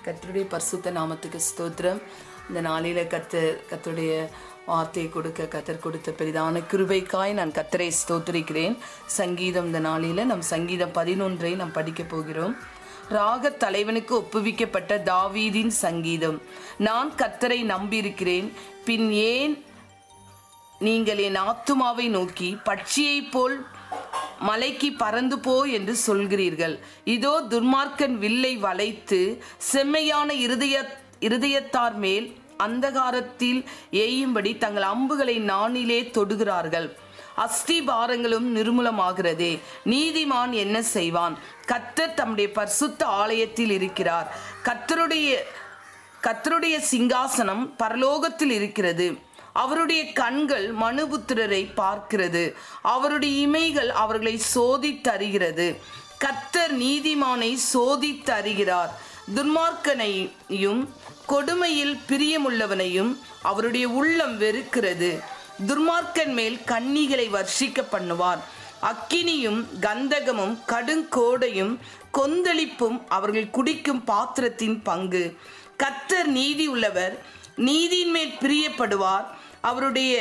கர்த்தருடைய பரிசுத்த நாமத்துக்கு ஸ்தோத்திரம் இந்த நாளில கர்த்தர் கர்த்தருடைய வார்த்தையை கொடுக்க கர்த்தர் கொடுத்த பெரிதான கிருபைக்காய் நான் கர்த்தரை ஸ்தோத்திரிக்கிறேன் சங்கீதம் இந்த நாளில நம் சங்கீதம் பதினொன்றை நாம் படிக்க போகிறோம் ராக தலைவனுக்கு ஒப்புவிக்கப்பட்ட தாவீதின் சங்கீதம் நான் கர்த்தரை நம்பியிருக்கிறேன் பின் ஏன் நீங்கள் என் ஆத்துமாவை நோக்கி பட்சியைப் போல் மலைக்கு பறந்து போ என்று சொல்கிறீர்கள் இதோ துர்மார்க்கன் வில்லை வளைத்து செம்மையான இருதய இருதயத்தார் மேல் அந்தகாரத்தில் ஏயும்படி தங்கள் அம்புகளை நானிலே தொடுகிறார்கள் அஸ்தி பாரங்களும் நிர்மூலமாகிறதே நீதிமான் என்ன செய்வான் கத்தர் தம்முடைய பரிசுத்த ஆலயத்தில் இருக்கிறார் கத்தருடைய கத்தருடைய சிங்காசனம் பரலோகத்தில் இருக்கிறது அவருடைய கண்கள் மனுபுத்திரரை பார்க்கிறது அவருடைய இமைகள் அவர்களை சோதித்தருகிறது கத்தர் நீதிமானை சோதித்தருகிறார் துன்மார்க்கனையும் கொடுமையில் பிரியமுள்ளவனையும் அவருடைய உள்ளம் வெறுக்கிறது துர்மார்க்கன் மேல் கன்னிகளை வர்ஷிக்க பண்ணுவார் அக்கினியும் கந்தகமும் கடுங்கோடையும் கொந்தளிப்பும் அவர்கள் குடிக்கும் பாத்திரத்தின் பங்கு கத்தர் நீதி உள்ளவர் நீதியின் மேல் பிரியப்படுவார் அவருடைய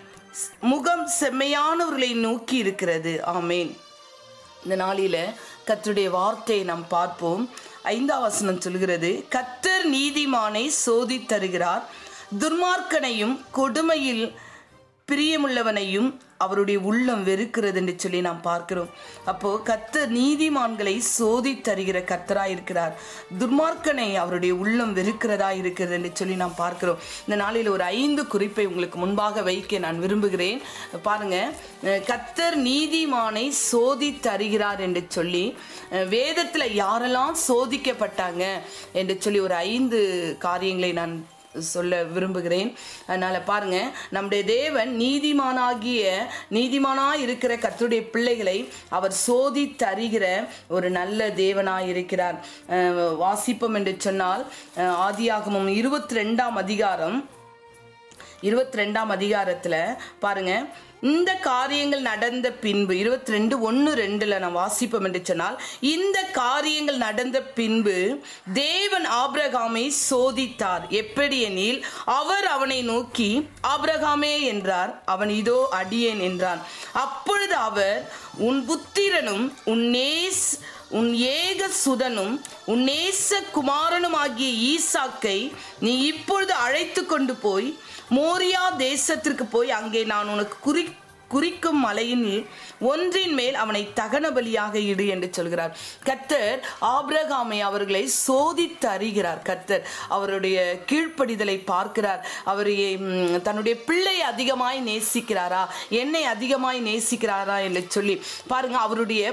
முகம் செம்மையானவர்களை நோக்கி இருக்கிறது ஆமேன் இந்த நாளில கத்தருடைய வார்த்தையை நாம் பார்ப்போம் ஐந்தாம் வசனம் சொல்கிறது கத்தர் நீதிமானை சோதி தருகிறார் துர்மார்க்கனையும் கொடுமையில் பிரியமுள்ளவனையும் அவருடைய உள்ளம் வெறுக்கிறது என்று சொல்லி நாம் பார்க்கிறோம் அப்போ கத்தர் நீதிமான்களை சோதி தருகிற கத்தராய் இருக்கிறார் துர்மார்க்கனை அவருடைய உள்ளம் வெறுக்கிறதா இருக்கிறது என்று சொல்லி நாம் பார்க்கிறோம் இந்த நாளில் ஒரு ஐந்து குறிப்பை உங்களுக்கு முன்பாக வைக்க நான் விரும்புகிறேன் பாருங்க கத்தர் நீதிமானை சோதி தருகிறார் என்று சொல்லி வேதத்தில் யாரெல்லாம் சோதிக்கப்பட்டாங்க என்று சொல்லி ஒரு ஐந்து காரியங்களை நான் சொல்ல விரும்புகிறேன் அதனால் பாருங்க நம்முடைய தேவன் நீதிமானாகிய நீதிமானாய் இருக்கிற கர்த்தருடைய பிள்ளைகளை அவர் சோதி தருகிற ஒரு நல்ல தேவனாய் இருக்கிறார் வாசிப்போம் என்று சொன்னால் ஆதியாகமம் இருபத்தி ரெண்டாம் அதிகாரம் இருபத்தி ரெண்டாம் அதிகாரத்தில் பாருங்க இந்த காரியங்கள் நடந்த பின்பு இருபத்தி ரெண்டு ஒன்று ரெண்டுல நான் வாசிப்போம் என்று சொன்னால் இந்த காரியங்கள் நடந்த பின்பு தேவன் ஆப்ரகாமை சோதித்தார் எப்படி எனில் அவர் அவனை நோக்கி ஆப்ரகாமே என்றார் அவன் இதோ அடியேன் என்றான் அப்பொழுது அவர் உன் புத்திரனும் உன் நேஸ் உன் ஏக சுதனும் உன் நேச குமாரனும் ஆகிய ஈசாக்கை நீ இப்பொழுது அழைத்து கொண்டு போய் மோரியா தேசத்திற்கு போய் அங்கே நான் உனக்கு குறி குறிக்கும் மலையின் ஒன்றின் மேல் அவனை தகன பலியாக இடு என்று சொல்கிறார் கத்தர் ஆப்ரகாமை அவர்களை சோதித்து அறிகிறார் கத்தர் அவருடைய கீழ்ப்படிதலை பார்க்கிறார் அவரை தன்னுடைய பிள்ளை அதிகமாய் நேசிக்கிறாரா என்னை அதிகமாய் நேசிக்கிறாரா என்று சொல்லி பாருங்க அவருடைய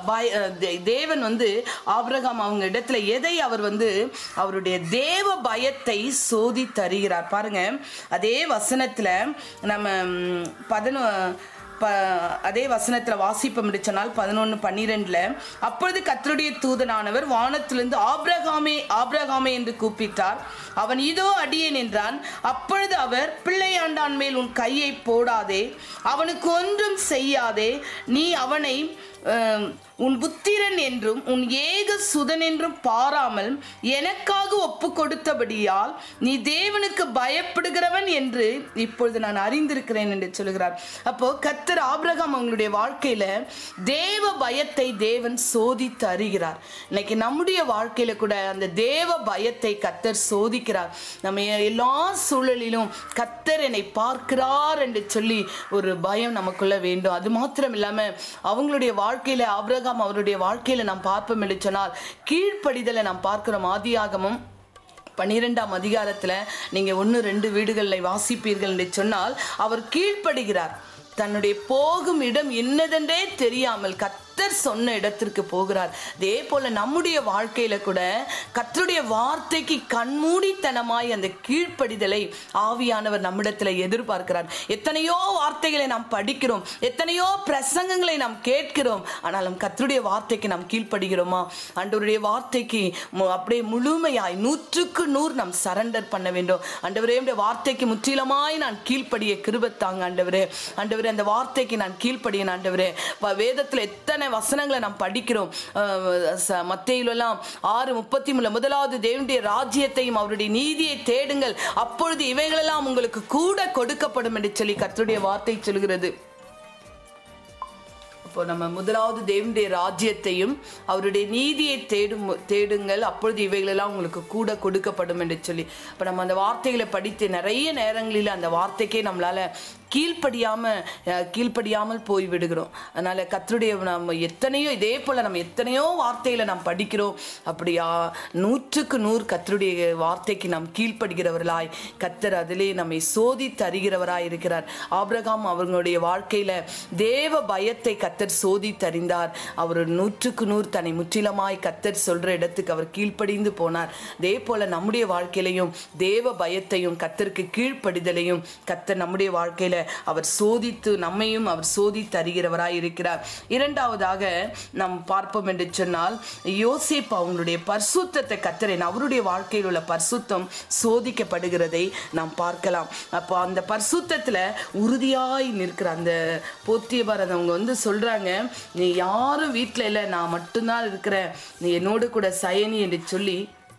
தேவன் வந்து ஆப்ரகாம் அவங்க இடத்துல எதை அவர் வந்து அவருடைய தேவ பயத்தை சோதித்து அறிகிறார் பாருங்க அதே வசனத்துல நம்ம பதினொ ப அதே வசனத்தில் வாசிப்போம் என்று சொன்னால் பதினொன்று பன்னிரெண்டில் அப்பொழுது கத்தருடைய தூதனானவர் வானத்திலிருந்து ஆப்ரகாமே ஆப்ரகாமே என்று கூப்பிட்டார் அவன் இதோ அடியேன் என்றான் அப்பொழுது அவர் பிள்ளையாண்டான் மேல் உன் கையை போடாதே அவனுக்கு ஒன்றும் செய்யாதே நீ அவனை உன் புத்திரன் என்றும் உன் ஏக சுதன் என்றும் பாராமல் எனக்காக ஒப்பு கொடுத்தபடியால் நீ தேவனுக்கு பயப்படுகிறவன் என்று இப்பொழுது நான் அறிந்திருக்கிறேன் என்று சொல்கிறார் அப்போ கத்தர் ஆபிரகாம் அவங்களுடைய வாழ்க்கையில தேவ பயத்தை தேவன் சோதித்து அறிகிறார் இன்னைக்கு நம்முடைய வாழ்க்கையில கூட அந்த தேவ பயத்தை கத்தர் சோதிக்கிறார் நம்ம எல்லா சூழலிலும் கத்தர் என்னை பார்க்கிறார் என்று சொல்லி ஒரு பயம் நமக்குள்ள வேண்டும் அது மாத்திரம் இல்லாம அவங்களுடைய வாழ்க்கையில ஆபிரகாம் அவருடைய வாழ்க்கையில நாம் பார்ப்போம் என்று சொன்னால் கீழ்ப்படிதலை நாம் பார்க்கிறோம் ஆதியாகமும் பன்னிரெண்டாம் அதிகாரத்தில் நீங்கள் ஒன்று ரெண்டு வீடுகளில் வாசிப்பீர்கள் என்று சொன்னால் அவர் கீழ்ப்படுகிறார் தன்னுடைய போகும் இடம் என்னதென்றே தெரியாமல் கத்த கர்த்தர் சொன்ன இடத்திற்கு போகிறார் அதே போல நம்முடைய வாழ்க்கையில கூட கர்த்தருடைய வார்த்தைக்கு கண்மூடித்தனமாய் அந்த கீழ்ப்படிதலை ஆவியானவர் நம்மிடத்துல எதிர்பார்க்கிறார் எத்தனையோ வார்த்தைகளை நாம் படிக்கிறோம் எத்தனையோ பிரசங்கங்களை நாம் கேட்கிறோம் ஆனாலும் கர்த்தருடைய வார்த்தைக்கு நாம் கீழ்ப்படுகிறோமா ஆண்டவருடைய வார்த்தைக்கு மு- அப்படியே முழுமையாய் நூற்றுக்கு நூறு நாம் சரண்டர் பண்ண வேண்டும் ஆண்டவரே உடைய வார்த்தைக்கு முற்றிலுமாய் நான் கீழ்ப்படிய கிருபத்தாங்க ஆண்டவரே ஆண்டவரே அந்த வார்த்தைக்கு நான் கீழ்ப்படியேன் ஆண்டவரே வ- வேதத்துல எத்தனை வசனங்களை நாம் படிக்கிறோம் மத்தையிலெல்லாம் ஆறு முப்பத்தி மூணு முதலாவது தேவனுடைய ராஜ்யத்தையும் அவருடைய நீதியை தேடுங்கள் அப்பொழுது இவைகளெல்லாம் உங்களுக்கு கூட கொடுக்கப்படும் என்று சொல்லி கர்த்தருடைய வார்த்தை சொல்கிறது இப்போ நம்ம முதலாவது தேவனுடைய ராஜ்யத்தையும் அவருடைய நீதியை தேடும் தேடுங்கள் அப்பொழுது இவைகளெல்லாம் உங்களுக்கு கூட கொடுக்கப்படும் என்று சொல்லி இப்போ நம்ம அந்த வார்த்தைகளை படித்து நிறைய நேரங்களில் அந்த வார்த்தைக்கே நம்மளால கீழ்ப்படியாம அஹ், கீழ்ப்படியாமல் போய் விடுகிறோம் அதனால கத்தருடைய நம்ம எத்தனையோ இதே போல நம்ம எத்தனையோ வார்த்தைகளை நாம் படிக்கிறோம் அப்படியா நூற்றுக்கு நூறு கத்தருடைய வார்த்தைக்கு நாம் கீழ்ப்படுகிறவர்களாய் கத்தர் அதிலே நம்மை சோதி தருகிறவராய் இருக்கிறார் ஆபிரகாம் அவர்களுடைய வாழ்க்கையில தேவ பயத்தை கத்தர் சோதி தறிந்தார் அவர் நூற்றுக்கு நூறு தன்னை முற்றிலுமாய் கத்தர் சொல்ற இடத்துக்கு அவர் கீழ்ப்படிந்து போனார் அதே போல நம்முடைய வாழ்க்கையிலையும் தேவ பயத்தையும் கத்தருக்கு கீழ்ப்படிதலையும் கத்தர் நம்முடைய வாழ்க்கையில அவர் சோதித்து நம்மையும் அவர் சோதி தருகிறவராய் இருக்கிறார் இரண்டாவதாக நாம் பார்ப்போம் என்று சொன்னால் யோசேப்பு அவங்களுடைய பரிசுத்தத்தை கத்தரேன் அவருடைய வாழ்க்கையில் உள்ள பரிசுத்தம் சோதிக்கப்படுகிறதை நாம் பார்க்கலாம் அப்போ அந்த பரிசுத்தத்துல உறுதியாய் நிற்கிற அந்த போத்தியபார் அவங்க வந்து சொல்றாங்க நீ யாரும் வீட்டில் இல்லை நான் மட்டும்தான் இருக்கிறேன் நீ என்னோடு கூட சயனி என்று சொல்லி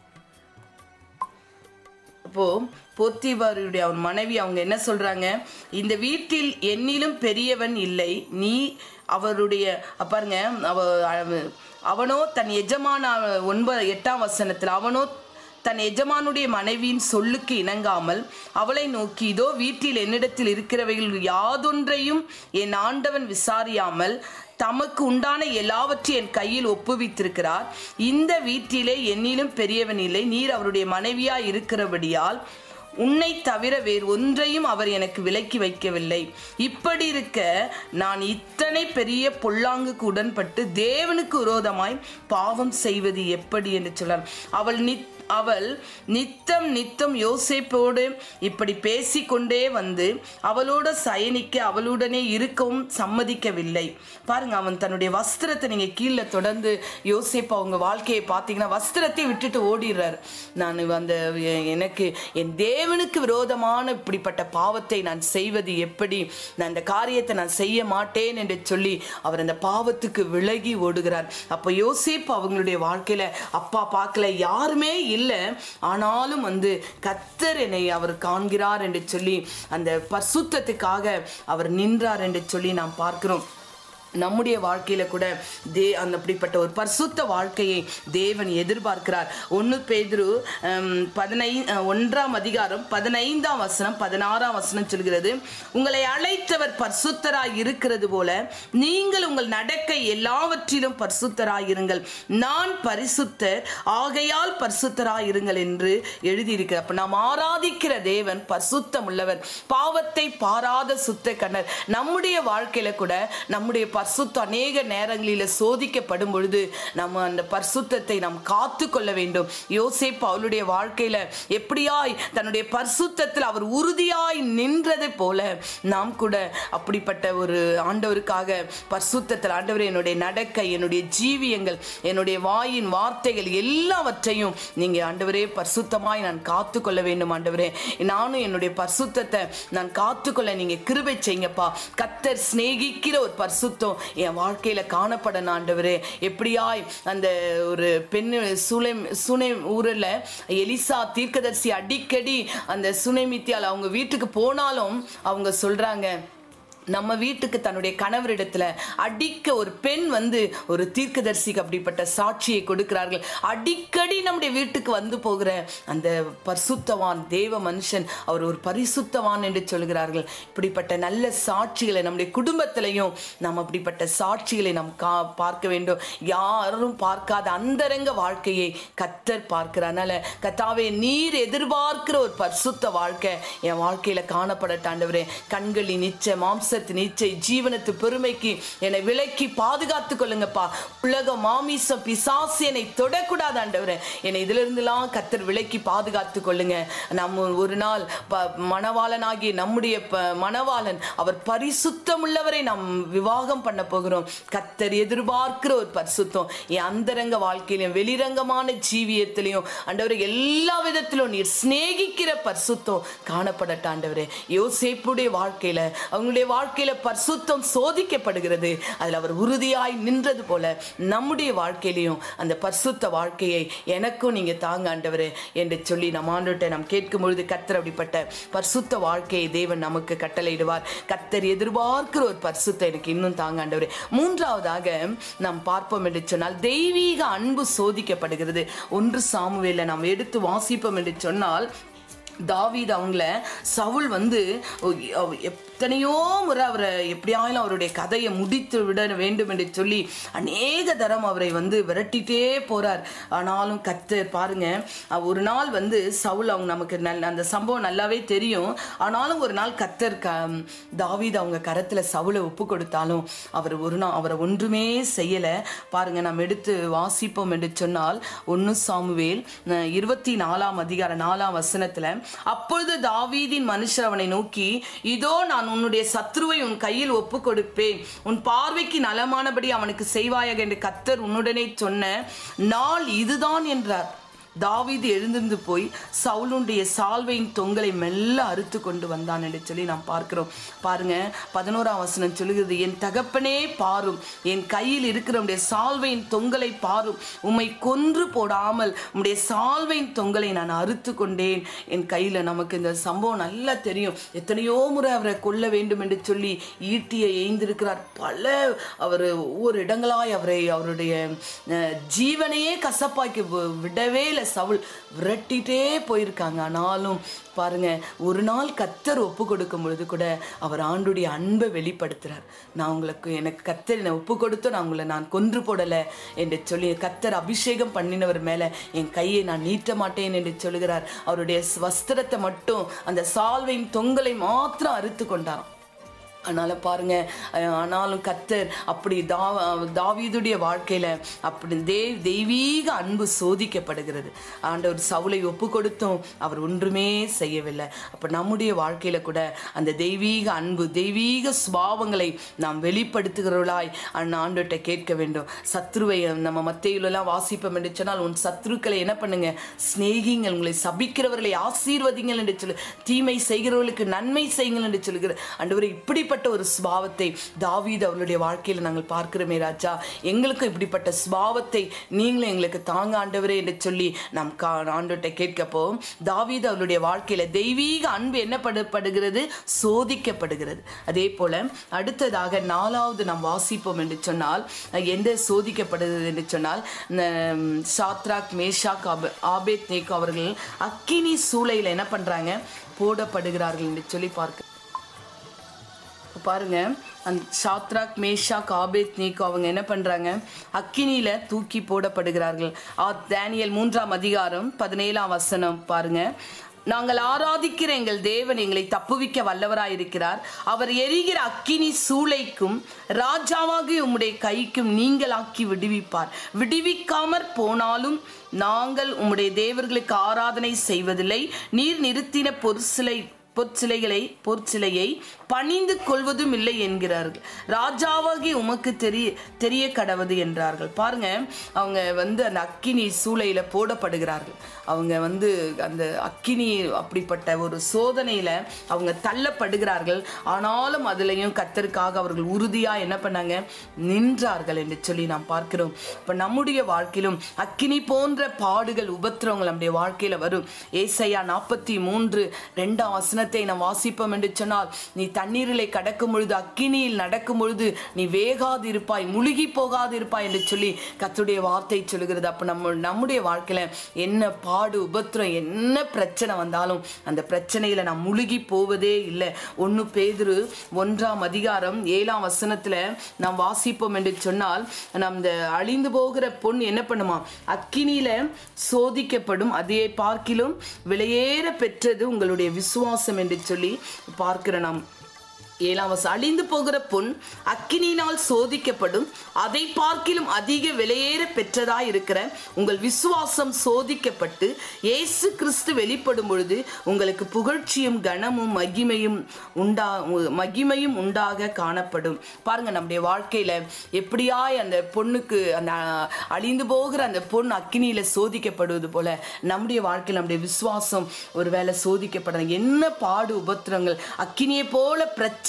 அப்போ போத்திபாருடைய அவன் மனைவி அவங்க என்ன சொல்றாங்க இந்த வீட்டில் என்னிலும் பெரியவன் இல்லை நீ அவருடைய அ, பாருங்க அவ அவ- அவனோ தன் எஜமான ஒன்பது எட்டாம் வசனத்தில் அவனோ தன் எஜமானுடைய மனைவியின் சொல்லுக்கு இணங்காமல் அவளை நோக்கி இதோ வீட்டில் என்னிடத்தில் இருக்கிறவைகள் யாதொன்றையும் என் ஆண்டவன் விசாரியாமல் தமக்கு உண்டான எல்லாவற்றையும் என் கையில் ஒப்புவித்திருக்கிறார் இந்த வீட்டிலே என்னிலும் பெரியவன் இல்லை நீர் அவருடைய மனைவியா இருக்கிறபடியால் உன்னை தவிர வேறு ஒன்றையும் அவர் எனக்கு விலக்கி வைக்கவில்லை இப்படி இருக்க நான் இத்தனை பெரிய பொல்லாங்குக்கு உடன்பட்டு தேவனுக்கு விரோதமாய் பாவம் செய்வது எப்படி என்று சொன்னார் அவள் நித் அவள் நித்தம் நித்தம் யோசேப்போடு இப்படி பேசிக்கொண்டே வந்து அவளோட சயனிக்க அவளுடனே இருக்கவும் சம்மதிக்கவில்லை பாருங்க அவன் தன்னுடைய வஸ்திரத்தை நீங்க கீழே தொடர்ந்து யோசேப்பு அவங்க வாழ்க்கையை பார்த்தீங்கன்னா வஸ்திரத்தை விட்டுட்டு ஓடிடுறார் நான் அந்த எ- எனக்கு என் தேவனுக்கு விரோதமான இப்படிப்பட்ட பாவத்தை நான் செய்வது எப்படி நான் அந்த காரியத்தை நான் செய்ய மாட்டேன் என்று சொல்லி அவர் அந்த பாவத்துக்கு விலகி ஓடுகிறார் அப்போ யோசேப்பு அவங்களுடைய வாழ்க்கையில அப்பா பார்க்கல யாருமே இல்லை ஆனாலும் வந்து கத்தர் என்னை அவர் காண்கிறார் என்று சொல்லி அந்த பரிசுத்தத்துக்காக அவர் நின்றார் என்று சொல்லி நாம் பார்க்கிறோம் நம்முடைய வாழ்க்கையில கூட தே அந்த அப்படிப்பட்ட ஒரு பரிசுத்த வாழ்க்கையை தேவன் எதிர்பார்க்கிறார் ஒன்று பேதுரு பதினை ஒன்றாம் அதிகாரம் பதினைந்தாம் வசனம் பதினாறாம் வசனம் சொல்கிறது உங்களை அழைத்தவர் பரிசுத்தராய் இருக்கிறது போல நீங்கள் உங்கள் நடக்கை எல்லாவற்றிலும் பரிசுத்தராய் இருங்கள் நான் பரிசுத்தர் ஆகையால் பரிசுத்தராய் இருங்கள் என்று எழுதியிருக்கிறார் அப்ப நாம் ஆராதிக்கிற தேவன் பரிசுத்தம் உள்ளவர் பாவத்தை பாராத சுத்த கண்ணர் நம்முடைய வாழ்க்கையில கூட நம்முடைய பரிசுத்தம் அநேக நேரங்களில சோதிக்கப்படும் பொழுது நம்ம அந்த பரிசுத்தத்தை நாம் காத்து கொள்ள வேண்டும் யோசேப்பு அவளுடைய வாழ்க்கையில எப்படியாய் தன்னுடைய பரிசுத்தத்தில் அவர் உறுதியாய் நின்றது போல நாம் கூட அப்படிப்பட்ட ஒரு ஆண்டவருக்காக பரிசுத்தத்தில் ஆண்டவரே என்னுடைய நடக்கை என்னுடைய ஜீவியங்கள் என்னுடைய வாயின் வார்த்தைகள் எல்லாவற்றையும் நீங்க ஆண்டவரே பரிசுத்தமாய் நான் காத்து கொள்ள வேண்டும் ஆண்டவரே நானும் என்னுடைய பரிசுத்தத்தை நான் காத்துக்கொள்ள நீங்க கிருபை செய்யுங்கப்பா கத்தர் சிநேகிக்கிற ஒரு பரிசுத்தம் என் வாழ்க்கையில காணப்பட ஆண்டவரே எப்படியாய் அந்த ஒரு பெண்ணு சுலை சுனை ஊரில் எலிசா தீர்க்கதரிசி அடிக்கடி அந்த சுனைமித்தியால் அவங்க வீட்டுக்கு போனாலும் அவங்க சொல்றாங்க நம்ம வீட்டுக்கு தன்னுடைய கணவரிடத்துல அடிக்க ஒரு பெண் வந்து ஒரு தீர்க்கதரிசிக்கு அப்படிப்பட்ட சாட்சியை கொடுக்கிறார்கள் அடிக்கடி நம்முடைய வீட்டுக்கு வந்து போகிற அந்த பரிசுத்தவான் தேவ மனுஷன் அவர் ஒரு பரிசுத்தவான் என்று சொல்கிறார்கள் இப்படிப்பட்ட நல்ல சாட்சிகளை நம்முடைய குடும்பத்திலையும் நாம் அப்படிப்பட்ட சாட்சிகளை நாம் கா பார்க்க வேண்டும் யாரும் பார்க்காத அந்தரங்க வாழ்க்கையை கத்தர் பார்க்கிறார் அதனால கத்தாவே நீர் எதிர்பார்க்கிற ஒரு பரிசுத்த வாழ்க்கை என் வாழ்க்கையில காணப்படட்டாண்டவரே கண்களின் நிச்சய மாம்சத்தின் நிச்சய ஜீவனத்து பெருமைக்கு என்னை விலக்கி பாதுகாத்து கொள்ளுங்கப்பா உலக மாமிசம் பிசாசு என்னை தொடக்கூடாது ஆண்டவரே என்னை இதுல இருந்தெல்லாம் கத்தர் விலக்கி பாதுகாத்து கொள்ளுங்க நம்ம ஒரு நாள் ப- மணவாளனாகிய நம்முடைய ப- மணவாளன் அவர் பரிசுத்தம் உள்ளவரை நாம் விவாகம் பண்ண போகிறோம் கத்தர் எதிர்பார்க்கிற ஒரு பரிசுத்தம் என் அந்தரங்க வாழ்க்கையிலும் வெளிரங்கமான ஜீவியத்திலையும் ஆண்டவரே எல்லா விதத்திலும் நீர் சிநேகிக்கிற பரிசுத்தம் காணப்படட்ட ஆண்டவரே யோசேப்புடைய வாழ்க்கையில அவங்களுடைய வாழ்க்கை வாழ்க்கையில பரிசுத்தம் சோதிக்கப்படுகிறது அதில் அவர் உறுதியாய் நின்றது போல நம்முடைய வாழ்க்கையிலையும் அந்த பரிசுத்த வாழ்க்கையை எனக்கும் நீங்க தாங்க ஆண்டவரே என்று சொல்லி நம்ம ஆண்டுகிட்ட நாம் கேட்கும் பொழுது கத்தர் அப்படிப்பட்ட பரிசுத்த வாழ்க்கையை தேவன் நமக்கு கட்டளையிடுவார் கத்தர் எதிர்பார்க்கிற ஒரு பரிசுத்த எனக்கு இன்னும் தாங்க ஆண்டவரே மூன்றாவதாக நாம் பார்ப்போம் என்று சொன்னால் தெய்வீக அன்பு சோதிக்கப்படுகிறது ஒன்று சாமுவேல நாம் எடுத்து வாசிப்போம் என்று சொன்னால் தாவீது அவங்கள சவுல் வந்து அவ- எத்தனையோ முறை அவரை எப்படியாயிலும் அவருடைய கதையை முடித்து விட வேண்டும் என்று சொல்லி அநேக தரம் அவரை வந்து விரட்டிட்டே போறார் ஆனாலும் கத்தர் பாருங்க அஹ் ஒரு நாள் வந்து சவுல் அவங்க நமக்கு நல்ல அந்த சம்பவம் நல்லாவே தெரியும் ஆனாலும் ஒரு நாள் கத்தர் க தாவீது அவங்க கரத்துல சவுலை ஒப்பு கொடுத்தாலும் அவர் ஒரு நாள் அவரை ஒன்றுமே செய்யல பாருங்க நாம் எடுத்து வாசிப்போம் என்று சொன்னால் ஒன்னு சாமுவேல் அஹ் இருபத்தி நாலாம் அதிகார நாலாம் வசனத்துல அப்பொழுது தாவீதின் மனுஷர் அவனை நோக்கி இதோ நான் உன்னுடைய சத்ருவை உன் கையில் ஒப்பு கொடுப்பேன் உன் பார்வைக்கு நலமானபடி அவனுக்கு செய்வாயாக என்று கத்தர் உன்னுடனே சொன்ன நாள் இதுதான் என்றார் தாவீது எழுந்திருந்து போய் சவுலுடைய சால்வையின் தொங்கலை மெல்ல அறுத்து கொண்டு வந்தான் என்று சொல்லி நாம் பார்க்கிறோம் பாருங்க பதினோராம் வசனம் சொல்லுகிறது என் தகப்பனே பாரும் என் கையில் இருக்கிற உடைய சால்வையின் தொங்கலை பாரும் உம்மை கொன்று போடாமல் உம்முடைய சால்வையின் தொங்கலை நான் அறுத்து கொண்டேன் என் கையில நமக்கு இந்த சம்பவம் நல்லா தெரியும் எத்தனையோ முறை அவரை கொல்ல வேண்டும் என்று சொல்லி ஈட்டியை எய்ந்திருக்கிறார் பல அவர் ஒவ்வொரு இடங்களாய் அவரை அவருடைய அஹ், ஜீவனையே கசப்பாக்கி வி- விடவே இல்லை சவுல் விரட்டிட்டே போயிருக்காங்க ஆனாலும் பாருங்க ஒரு நாள் கத்தர் ஒப்பு கொடுக்கும் பொழுது கூட அவர் ஆண்டுடைய அன்பை வெளிப்படுத்துறார் நான் உங்களுக்கு எனக்கு கத்தர் என்னை ஒப்பு கொடுத்து நான் உங்களை நான் கொன்று போடலை என்று சொல்லி கத்தர் அபிஷேகம் பண்ணினவர் மேல என் கையை நான் நீட்ட மாட்டேன் என்று சொல்லுகிறார் அவருடைய வஸ்திரத்தை மட்டும் அந்த சால்வையின் தொங்கலை மாத்திரம் அறுத்து கொண்டாராம் அதனால பாருங்க அஹ் ஆனாலும் கத்தர் அப்படி தா தாவீதுடைய வாழ்க்கையில அப்படி தேவ் தெய்வீக அன்பு சோதிக்கப்படுகிறது ஆண்டவர் சவுலை ஒப்பு கொடுத்தும் அவர் ஒன்றுமே செய்யவில்லை அப்ப நம்முடைய வாழ்க்கையில கூட அந்த தெய்வீக அன்பு தெய்வீக சுபாவங்களை நாம் வெளிப்படுத்துகிறவர்களாய் அந்த ஆண்டுகிட்ட கேட்க வேண்டும் சத்ருவை நம்ம மத்தையிலெல்லாம் வாசிப்போம் என்று சொன்னால் உன் சத்ருக்களை என்ன பண்ணுங்க சிநேகிங்கள் உங்களை சபிக்கிறவர்களை ஆசீர்வதிங்கள் என்று சொல்லு தீமை செய்கிறவர்களுக்கு நன்மை செய்யுங்கள் என்று சொல்லுகிற ஆண்டவரே இப்படிப்பட்ட ஒரு சுபாவத்தை தாவீது அவருடைய வாழ்க்கையில நாங்கள் பார்க்கிறோமே ராஜா எங்களுக்கும் இப்படிப்பட்ட சுபாவத்தை நீங்களும் எங்களுக்கு தாங்க ஆண்டவரே என்று சொல்லி நாம் கா ஆண்டவர்கிட்ட கேட்கப்போ தாவீது அவருடைய வாழ்க்கையில தெய்வீக அன்பு என்ன படுகிறது சோதிக்கப்படுகிறது அதே போல அடுத்ததாக நாலாவது நாம் வாசிப்போம் என்று சொன்னால் எந்த சோதிக்கப்படுகிறது என்று சொன்னால் உம், சாத்ராக் மேஷாக் ஆப- ஆபேத் நேக்கோ அவர்கள் அக்கினி சூளையில் என்ன பண்றாங்க போடப்படுகிறார்கள் என்று சொல்லி பார்க்க இப்ப பாருங்க அந்த சாத்ராக் மேஷாக் ஆபேத் நீக்கோ அவங்க என்ன பண்றாங்க அக்கினியில தூக்கி போடப்படுகிறார்கள் ஆ தானியல் மூன்றாம் அதிகாரம் பதினேழாம் வசனம் பாருங்க நாங்கள் ஆராதிக்கிற எங்கள் தேவன் எங்களை தப்புவிக்க வல்லவராயிருக்கிறார் அவர் எரிகிற அக்கினி சூளைக்கும் ராஜாவாகிய உம்முடைய கைக்கும் நீங்களாக்கி விடுவிப்பார் விடுவிக்காமற் போனாலும் நாங்கள் உம்முடைய தேவர்களுக்கு ஆராதனை செய்வதில்லை நீர் நிறுத்தின பொருசிலை பொற்சிலைகளை பொற்சிலையை பணிந்து கொள்வதும் இல்லை என்கிறார்கள் ராஜாவாகி உமக்கு தெரிய தெரிய கடவது என்றார்கள் பாருங்க அவங்க வந்து அந்த அக்கினி சூளையில போடப்படுகிறார்கள் அவங்க வந்து அந்த அக்கினி அப்படிப்பட்ட ஒரு சோதனையில அவங்க தள்ளப்படுகிறார்கள் ஆனாலும் அதுலயும் கத்தருக்காக அவர்கள் உறுதியா என்ன பண்ணாங்க நின்றார்கள் என்று சொல்லி நாம் பார்க்கிறோம் இப்ப நம்முடைய வாழ்க்கையிலும் அக்கினி போன்ற பாடுகள் உபத்திரவங்கள் நம்முடைய வாழ்க்கையில வரும் ஏசையா நாற்பத்தி மூன்று ரெண்டாம் வசனத்தை நாம் வாசிப்போம் என்று சொன்னால் நீ தண்ணீரிலே கடக்கும் பொழுது அக்கினியில் நடக்கும் பொழுது நீ வேகாது இருப்பாய் முழுகி போகாது இருப்பாய் என்று சொல்லி கத்துடைய வார்த்தை சொல்லுகிறது அப்ப நம்ம நம்முடைய வாழ்க்கையில என்ன பாடு உபத்திரம் என்ன பிரச்சனை வந்தாலும் அந்த பிரச்சனையில நாம் முழுகி போவதே இல்லை ஒன்னு பேதுரு ஒன்றாம் அதிகாரம் ஏழாம் வசனத்துல நாம் வாசிப்போம் என்று சொன்னால் நாம் இந்த அழிந்து போகிற பொன் என்ன பண்ணுமா அக்கினியில சோதிக்கப்படும் அதை பார்க்கிலும் விலையேற பெற்றது உங்களுடைய விசுவாசம் என்று சொல்லி பார்க்கிற நாம் ஏழாம் வசனம் அழிந்து போகிற பொன் அக்கினியினால் சோதிக்கப்படும் அதை பார்க்கிலும் அதிக விலையேற பெற்றதாய் இருக்கிற உங்கள் விசுவாசம் சோதிக்கப்பட்டு இயேசு கிறிஸ்து வெளிப்படும் பொழுது உங்களுக்கு புகழ்ச்சியும் கனமும் மகிமையும் உண்டா மகிமையும் உண்டாக காணப்படும் பாருங்க நம்முடைய வாழ்க்கையில எப்படியாய் அந்த பொண்ணுக்கு அந்த அழிந்து போகிற அந்த பொன் அக்கினியில சோதிக்கப்படுவது போல நம்முடைய வாழ்க்கையில் நம்முடைய விசுவாசம் ஒருவேளை சோதிக்கப்படணும் என்ன பாடு உபத்திரங்கள் அக்கினியை போல பிரச்சனை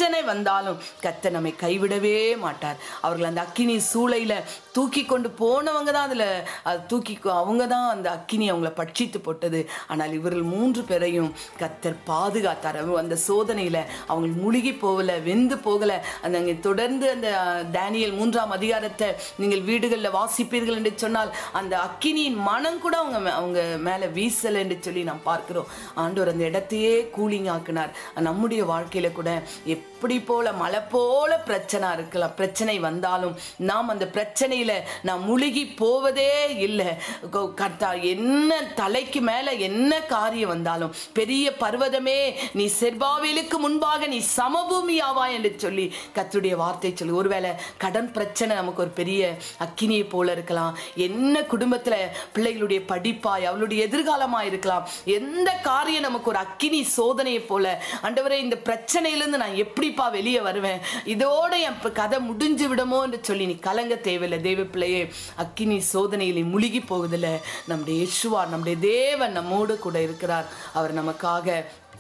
பிரச்சனை வந்தாலும் கர்த்தர் நம்மை கைவிடவே மாட்டார் அவர்கள் அந்த அக்கினி சூளையில தூக்கி கொண்டு போனவங்க தான் அதில் அது தூக்கி அவங்க தான் அந்த அக்கினி அவங்கள பட்சித்து போட்டது ஆனால் இவர்கள் மூன்று பேரையும் கர்த்தர் பாதுகாத்தார் அவங்க அந்த சோதனையில் அவங்க முழுகி போகல வெந்து போகல அந்த அங்கே தொடர்ந்து அந்த அஹ், டேனியல் மூன்றாம் அதிகாரத்தை நீங்கள் வீடுகளில் வாசிப்பீர்கள் என்று சொன்னால் அந்த அக்கினியின் மனம் கூட அவங்க மே- அவங்க மேலே வீசலை என்று சொல்லி நாம் பார்க்கிறோம் ஆண்டவர் அந்த இடத்தையே கூலிங் ஆக்கினார் நம்முடைய வாழ்க்கையில கூட எப்படி போல மழை போல பிரச்சனை இருக்கலாம் பிரச்சனை வந்தாலும் நாம் அந்த பிரச்சனையில நாம் முழுகி போவதே இல்லை கொ- கர்த்தா என்ன தலைக்கு மேல என்ன காரியம் வந்தாலும் பெரிய பர்வதமே நீ செர்பாவேலுக்கு முன்பாக நீ சமபூமி ஆவா என்று சொல்லி கர்த்தருடைய வார்த்தை சொல்லி ஒருவேளை கடன் பிரச்சனை நமக்கு ஒரு பெரிய அக்கினியை போல இருக்கலாம் என்ன குடும்பத்துல பிள்ளைகளுடைய படிப்பாய் அவளுடைய எதிர்காலமா இருக்கலாம் எந்த காரியம் நமக்கு ஒரு அக்கினி சோதனையை போல ஆண்டவரே இந்த பிரச்சனையிலிருந்து நான் எப்படிப்பா வெளியே வருவேன் இதோட என் ப- கதை முடிஞ்சு விடுமோ என்று சொல்லி நீ கலங்க தேவையில்லை தேவ பிள்ளையே அக்கினி சோதனையில் நீ முழுகி போவதில்ல நம்முடைய இயேசுவார் நம்முடைய தேவன் நம்மோடு கூட இருக்கிறார் அவர் நமக்காக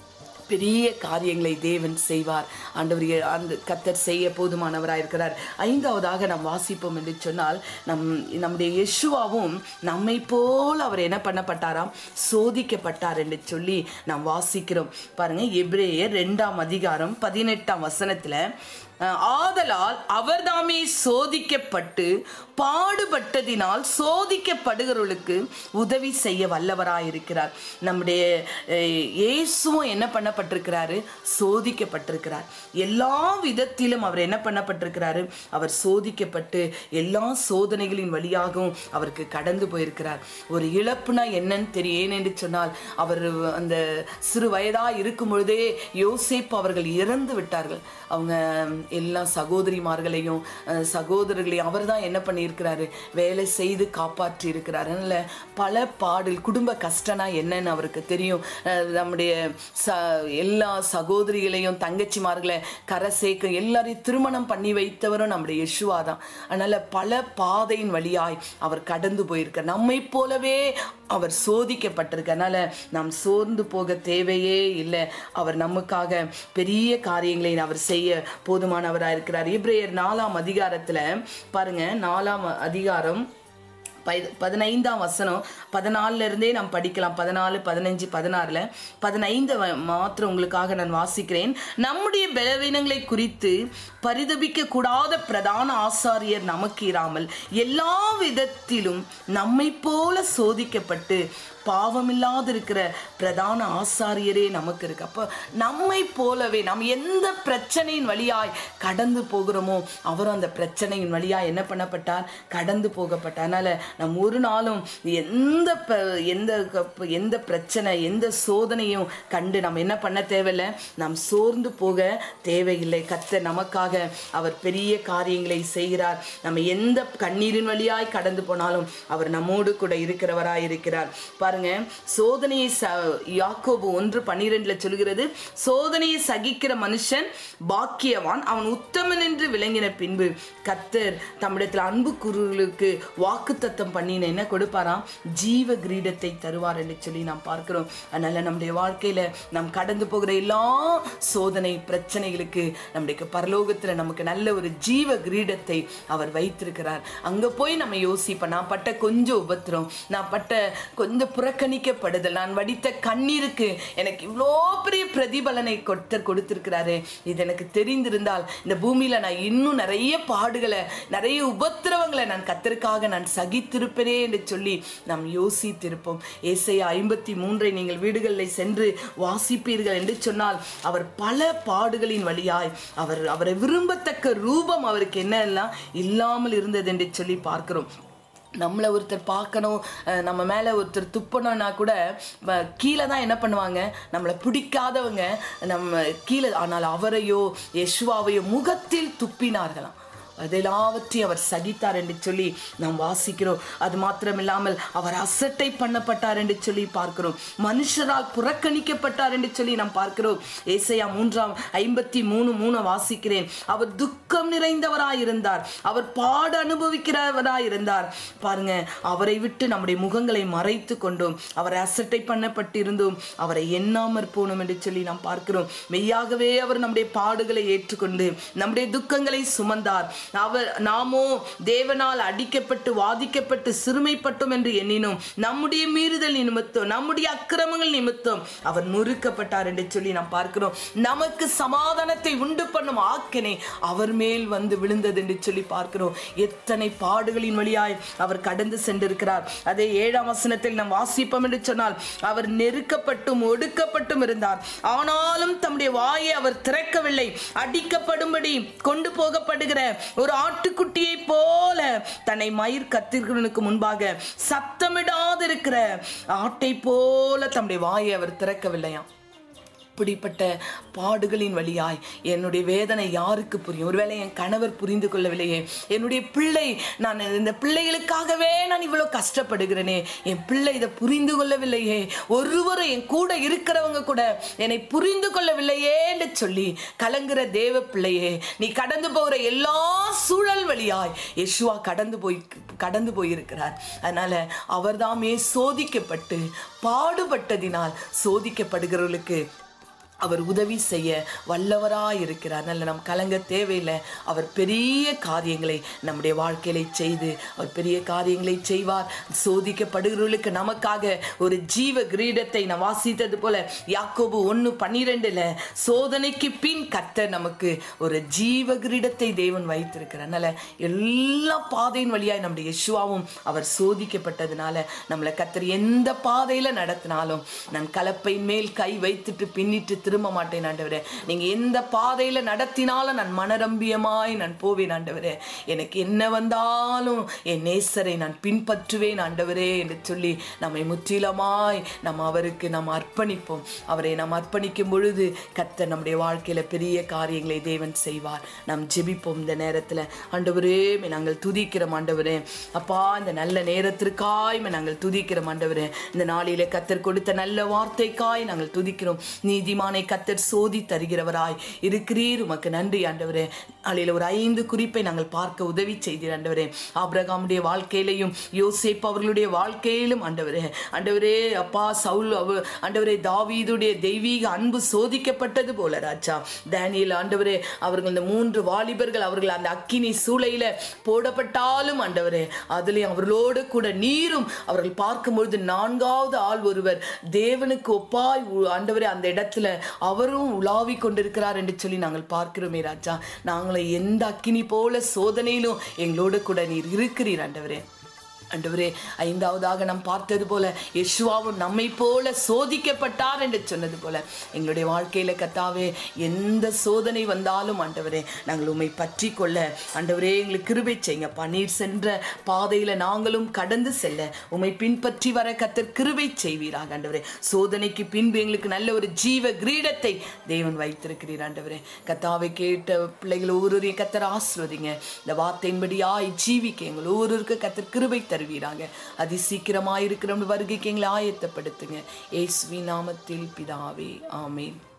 பெரிய காரியங்களை தேவன் செய்வார் ஆண்டவர் எ- அந்த கத்தர் செய்ய போதுமானவராக இருக்கிறார் ஐந்தாவதாக நாம் வாசிப்போம் என்று சொன்னால் நம் நம்முடைய யெஷுவாவும் நம்மை போல் அவர் என்ன பண்ணப்பட்டாராம் சோதிக்கப்பட்டார் என்று சொல்லி நாம் வாசிக்கிறோம் பாருங்க எபிரேயர் ரெண்டாம் அதிகாரம் பதினெட்டாம் வசனத்துல அஹ், ஆதலால் அவர்தாமே சோதிக்கப்பட்டு பாடுபட்டதினால் சோதிக்கப்படுகிறவர்களுக்கு உதவி செய்ய வல்லவராயிருக்கிறார் நம்முடைய அஹ், இயேசுவும் என்ன பண்ணப்பட்டிருக்கிறாரு சோதிக்கப்பட்டிருக்கிறார் எல்லா விதத்திலும் அவர் என்ன பண்ணப்பட்டிருக்கிறாரு அவர் சோதிக்கப்பட்டு எல்லா சோதனைகளின் வழியாகவும் அவருக்கு கடந்து போயிருக்கிறார் ஒரு இழப்புனா என்னன்னு தெரியும் ஏனென்று சொன்னால் அவர் அந்த சிறு வயதா இருக்கும் பொழுதே யோசேப்பு அவர்கள் இறந்து விட்டார்கள் அவங்க எல்லா சகோதரிமார்களையும் அஹ், சகோதரர்களையும் அவர் தான் என்ன பண்ணியிருக்கிறாரு வேலை செய்து காப்பாற்றி இருக்கிறார் அதனால பல பாடல் குடும்ப கஷ்டம்னா என்னன்னு அவருக்கு தெரியும் அஹ், நம்முடைய ச எல்லா சகோதரிகளையும் தங்கச்சிமார்களை கரை சேர்க்க எல்லாரையும் திருமணம் பண்ணி வைத்தவரும் நம்முடைய யெஷுவா தான் அதனால பல பாதையின் வழியாய் அவர் கடந்து போயிருக்கார் நம்மை போலவே அவர் சோதிக்கப்பட்டிருக்கனால நாம் சோர்ந்து போக தேவையே இல்லை அவர் நமக்காக பெரிய காரியங்களை அவர் செய்ய போதுமானவராக இருக்கிறார் எபிரேயர் நாலாம் அதிகாரத்துல பாருங்க நாலாம் அதிகாரம் பை- பதினைந்தாம் வசனம் பதினாலுல இருந்தே நாம் படிக்கலாம் பதினாலு பதினஞ்சு பதினாறுல பதினைந்து வ- மாத்திரம் உங்களுக்காக நான் வாசிக்கிறேன் நம்முடைய பலவீனங்களை குறித்து பரிதபிக்க கூடாத பிரதான ஆசாரியர் நமக்கு இராமல் எல்லா விதத்திலும் நம்மை போல சோதிக்கப்பட்டு பாவமில்லாது இருக்கிற பிரதான ஆசாரியரே நமக்கு இருக்கு அப்போ நம்மை போலவே நாம் எந்த பிரச்சனையின் வழியாய் கடந்து போகிறோமோ அவரும் அந்த பிரச்சனையின் வழியாய் என்ன பண்ணப்பட்டார் கடந்து போகப்பட்டார் அதனால நம்ம ஒரு நாளும் எந்த ப- எந்த க- எந்த பிரச்சனை எந்த சோதனையும் கண்டு நம்ம என்ன பண்ண தேவையில்லை நாம் சோர்ந்து போக தேவையில்லை கர்த்தர் நமக்காக அவர் பெரிய காரியங்களை செய்கிறார் நம்ம எந்த கண்ணீரின் வழியாய் கடந்து போனாலும் அவர் நம்மோடு கூட இருக்கிறவராய் இருக்கிறார் பாருங்க சோதனையை ச யாக்கோபு ஒன்று பன்னிரெண்டுல சொல்கிறது சோதனையை சகிக்கிற மனுஷன் பாக்கியவான் அவன் உத்தமன் என்று விளங்கின பின்பு கர்த்தர் தம்மிடத்தில் அன்பு குருகளுக்கு வாக்குத்தத்தம் பண்ணின என்ன கொடுப்பாராம் ஜீவ கிரீடத்தை தருவார் என்று சொல்லி நாம் பார்க்கிறோம் அதனால நம்முடைய வாழ்க்கையில நாம் கடந்து போகிற எல்லா சோதனை பிரச்சனைகளுக்கு நம்முடைய பரலோகத்துல நமக்கு நல்ல ஒரு ஜீவ கிரீடத்தை அவர் வைத்திருக்கிறார் அங்க போய் நம்ம யோசிப்போம் நான் பட்ட கொஞ்சம் உபத்திரம் நான் பட்ட கொஞ்சம் புறக்கணிக்கப்படுதல் நான் வடித்த கண்ணீருக்கு எனக்கு இவ்வளோ பெரிய பிரதிபலனை கொடுத்தர் கொடுத்திருக்கிறாரு இது எனக்கு தெரிந்திருந்தால் இந்த பூமியில நான் இன்னும் நிறைய பாடுகளை நிறைய உபத்திரவங்களை நான் கத்தருக்காக நான் சகித்திருப்பேனே என்று சொல்லி நாம் யோசித்திருப்போம் ஏசையா ஐம்பத்தி மூன்றை நீங்கள் வீடுகளில் சென்று வாசிப்பீர்கள் என்று சொன்னால் அவர் பல பாடுகளின் வழியாய் அவர் அவரை விரும்பத்தக்க ரூபம் அவருக்கு என்னெல்லாம் இல்லாமல் இருந்தது என்று சொல்லி பார்க்கிறோம் நம்மளை ஒருத்தர் பார்க்கணும் அஹ் நம்ம மேலே ஒருத்தர் துப்பணும்னா கூட வ- கீழே தான் என்ன பண்ணுவாங்க நம்மளை பிடிக்காதவங்க நம்ம கீழே ஆனால் அவரையோ யெஷுவாவையோ முகத்தில் துப்பினார்களாம் அதெல்லாவற்றையும் அவர் சகித்தார் என்று சொல்லி நாம் வாசிக்கிறோம் அது மாத்திரமில்லாமல் அவர் அசட்டை பண்ணப்பட்டார் என்று சொல்லி பார்க்கிறோம் மனுஷரால் புறக்கணிக்கப்பட்டார் என்று சொல்லி நாம் பார்க்கிறோம் ஏசையா மூன்றாம் ஐம்பத்தி மூணு மூணு வாசிக்கிறேன் அவர் துக்கம் நிறைந்தவராய் இருந்தார் அவர் பாடு அனுபவிக்கிறவராய் இருந்தார் பாருங்க அவரை விட்டு நம்முடைய முகங்களை மறைத்து கொண்டோம் அவரை அசட்டை பண்ணப்பட்டிருந்தோம் அவரை எண்ணாமற் போனோம் என்று சொல்லி நாம் பார்க்கிறோம் மெய்யாகவே அவர் நம்முடைய பாடுகளை ஏற்றுக்கொண்டு நம்முடைய துக்கங்களை சுமந்தார் அவர் நாமோ தேவனால் அடிக்கப்பட்டு வாதிக்கப்பட்டு சிறுமைப்பட்டோம் என்று எண்ணினோம் நம்முடைய மீறுதல் நிமித்தம் நம்முடைய அக்கிரமங்கள் நிமித்தம் அவர் நொறுக்கப்பட்டார் என்று சொல்லி நாம் பார்க்கிறோம் நமக்கு சமாதானத்தை உண்டு பண்ணும் ஆக்கினை அவர் மேல் வந்து விழுந்தது என்று சொல்லி பார்க்கிறோம் எத்தனை பாடுகளின் வழியாய் அவர் கடந்து சென்றிருக்கிறார் அதே ஏழாம் வசனத்தில் நாம் வாசிப்போம் என்று சொன்னால் அவர் நெருக்கப்பட்டும் ஒடுக்கப்பட்டும் இருந்தார் ஆனாலும் தம்முடைய வாயை அவர் திறக்கவில்லை அடிக்கப்படும்படி கொண்டு போகப்படுகிற ஒரு ஆட்டுக்குட்டியை போல தன்னை மயிர் கத்திர்களுக்கு முன்பாக சத்தமிடாதிருக்கிற ஆட்டை போல தம்முடைய வாயை அவர் திறக்கவில்லையாம் இப்படிப்பட்ட பாடுகளின் வழியாய் என்னுடைய வேதனை யாருக்கு புரியும் ஒருவேளை என் கணவர் புரிந்து கொள்ளவில்லையே என்னுடைய பிள்ளை நான் இந்த பிள்ளைகளுக்காகவே நான் இவ்வளோ கஷ்டப்படுகிறேனே என் பிள்ளை இதை புரிந்து கொள்ளவில்லையே ஒருவரும் என் கூட இருக்கிறவங்க கூட என்னை புரிந்து கொள்ளவில்லையே என்று சொல்லி கலங்குற தேவ பிள்ளையே நீ கடந்து போகிற எல்லா சூழல் வழியாய் யெஷுவா கடந்து போய் கடந்து போயிருக்கிறார் அதனால அவர்தாமே சோதிக்கப்பட்டு பாடுபட்டதினால் சோதிக்கப்படுகிறவர்களுக்கு அவர் உதவி செய்ய வல்லவராய் இருக்கிறார் நல்ல நம் கலங்க தேவையில்லை அவர் பெரிய காரியங்களை நம்முடைய வாழ்க்கையில செய்து அவர் பெரிய காரியங்களை செய்வார் சோதிக்கப்படுகிறவர்களுக்கு நமக்காக ஒரு ஜீவ கிரீடத்தை நான் வாசித்தது போல யாக்கோபு ஒன்று பன்னிரெண்டுல சோதனைக்கு பின் கர்த்தர் நமக்கு ஒரு ஜீவ கிரீடத்தை தேவன் வைத்திருக்கிறார் அதனால எல்லா பாதையின் வழியாய் நம்முடைய யெஷுவாவும் அவர் சோதிக்கப்பட்டதுனால நம்மளை கர்த்தர் எந்த பாதையில நடத்தினாலும் நான் கலப்பையின் மேல் கை வைத்துட்டு பின்னிட்டு திரும்ப மாட்டேன் ஆண்டவரே நீங்க எந்த பாதையில நடத்தினாலும் நான் மனரம்பியமாய் நான் போவேன் ஆண்டவரே எனக்கு என்ன வந்தாலும் என் நேசரை நான் பின்பற்றுவேன் ஆண்டவரே என்று சொல்லி நம்மை முற்றிலுமாய் நம்ம அவருக்கு நாம் அர்ப்பணிப்போம் அவரை நாம் அர்ப்பணிக்கும் பொழுது கர்த்தர் நம்முடைய வாழ்க்கையில பெரிய காரியங்களை தேவன் செய்வார் நாம் ஜெபிப்போம் இந்த நேரத்துல ஆண்டவரே உம்மை நாங்கள் துதிக்கிறோம் ஆண்டவரே அப்பா இந்த நல்ல நேரத்திற்காய் உம்மை நாங்கள் துதிக்கிறோம் ஆண்டவரே இந்த நாளிலே கத்தர் கொடுத்த நல்ல வார்த்தைக்காய் நாங்கள் துதிக்கிறோம் நீதிமானை கத்தர் சோதி தருகிறவராய் இருக்கிறீர் உமக்கு நன்றி ஆண்டவரே நாளில் ஒரு ஐந்து குறிப்பை நாங்கள் பார்க்க உதவி செய்தீர் ஆண்டவரே ஆபிரகாமுடைய வாழ்க்கையிலையும் யோசேப் அவர்களுடைய வாழ்க்கையிலும் ஆண்டவரே ஆண்டவரே அப்பா சவுல் அவ ஆண்டவரே தாவீதுடைய தெய்வீக அன்பு சோதிக்கப்பட்டது போல ராஜா டேனியல் ஆண்டவரே அவர்கள் இந்த மூன்று வாலிபர்கள் அவர்கள் அந்த அக்கினி சூளையில போடப்பட்டாலும் ஆண்டவரே அதுலேயும் அவர்களோடு கூட நீரும் அவர்கள் பார்க்கும்பொழுது நான்காவது ஆள் ஒருவர் தேவனுக்கு ஒப்பாய் உ- ஆண்டவரே அந்த இடத்துல அவரும் உலாவி கொண்டிருக்கிறார் என்று சொல்லி நாங்கள் பார்க்கிறோமே ராஜா நாங்களை எந்த அக்கினி போல சோதனையிலும் எங்களோடு கூட நீர் இருக்கிறீர் ஆண்டவரே ஆண்டவரே ஐந்தாவதாக நாம் பார்த்தது போல யெஷுவாவும் நம்மை போல சோதிக்கப்பட்டார் என்று சொன்னது போல எங்களுடைய வாழ்க்கையில கத்தாவே எந்த சோதனை வந்தாலும் ஆண்டவரே நாங்கள் உம்மை பற்றி கொள்ள ஆண்டவரே எங்களுக்கு கிருபை செய்யுங்க பன்னீர் சென்ற பாதையில நாங்களும் கடந்து செல்ல உம்மை பின்பற்றி வர கத்தர் கிருபை செய்வீராக ஆண்டவரே சோதனைக்கு பின்பு எங்களுக்கு நல்ல ஒரு ஜீவ கிரீடத்தை தேவன் வைத்திருக்கிறீர் ஆண்டவரே கத்தாவை கேட்ட பிள்ளைகள் ஒவ்வொருவரையும் கத்தர் ஆசிர்வதிங்க இந்த வார்த்தையின்படியாய் ஜீவிக்க எங்கள் ஒவ்வொருவருக்கு கத்தர் கிருபை தருவீராங்க அதி சீக்கிரமாயிருக்கிற வருகைக்கு எங்களை ஆயத்தப்படுத்துங்க ஏசுவி நாமத்தில் பிதாவே ஆமேன்